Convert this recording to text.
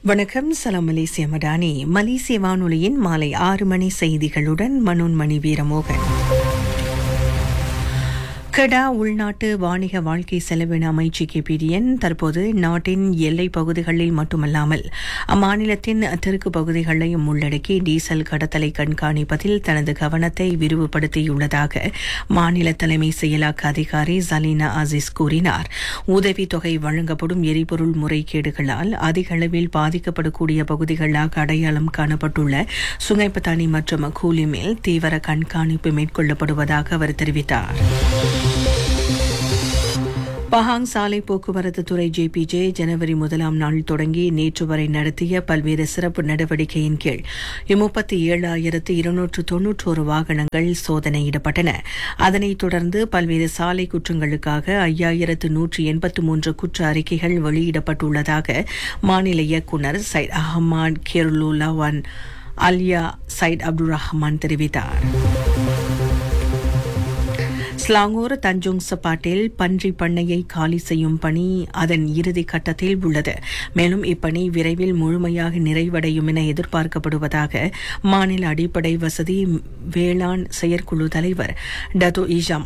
வணக்கம் சலாம் மலேசிய மடானி மலேசிய வானொலியின் மாலை ஆறு மணி செய்திகளுடன் மனோன்மணி வீரமோகன் கெடா உள்நாட்டு வாணிக வாழ்க்கை செலவின அமைச்சு கேபிடிஎன் தற்போது நாட்டின் எல்லைப் பகுதிகளில் மட்டுமல்லாமல் அம்மாநிலத்தின் தெற்கு பகுதிகளையும் உள்ளடக்கி டீசல் கடத்தலை கண்காணிப்பதில் தனது கவனத்தை விரிவுபடுத்தியுள்ளதாக மாநில தலைமை செயலாக்க அதிகாரி ஜலீனா அசிஸ் கூறினார் உதவித்தொகை வழங்கப்படும் எரிபொருள் முறைகேடுகளால் அதிக அளவில் பாதிக்கப்படக்கூடிய பகுதிகளாக அடையாளம் காணப்பட்டுள்ள சுங்கைப்பத்தானி மற்றும் கூலி மேல் தீவிர கண்காணிப்பு மேற்கொள்ளப்படுவதாக அவர் தெரிவித்தார் பஹாங் சாலை போக்குவரத்து துறை ஜேபிஜே ஜனவரி முதலாம் நாள் தொடங்கி நேற்று வரை நடத்திய பல்வேறு சிறப்பு நடவடிக்கையின் கீழ் முப்பத்தி ஏழாயிரத்து இருநூற்று தொன்னூற்றோரு வாகனங்கள் சோதனையிடப்பட்டன அதனைத் தொடர்ந்து பல்வேறு சாலை குற்றங்களுக்காக ஐயாயிரத்து நூற்று எண்பத்து மூன்று குற்ற அறிக்கைகள் வெளியிடப்பட்டுள்ளதாக மாநில இயக்குநர் சைட் அஹமான் கேர்லுலாவான் அல்யா சைட் அப்துல் ரஹ்மான் தெரிவித்தார் ஸ்லாங்கூர் தஞ்சோங் சப்பாட்டில் பன்றி பண்ணையை காலி செய்யும் பணி அதன் இறுதி கட்டத்தில் உள்ளது மேலும் இப்பணி விரைவில் முழுமையாக நிறைவடையும் என எதிர்பார்க்கப்படுவதாக மாநில அடிப்படை வசதி வேளாண் செயற்குழு தலைவர் டதோ இஜாம்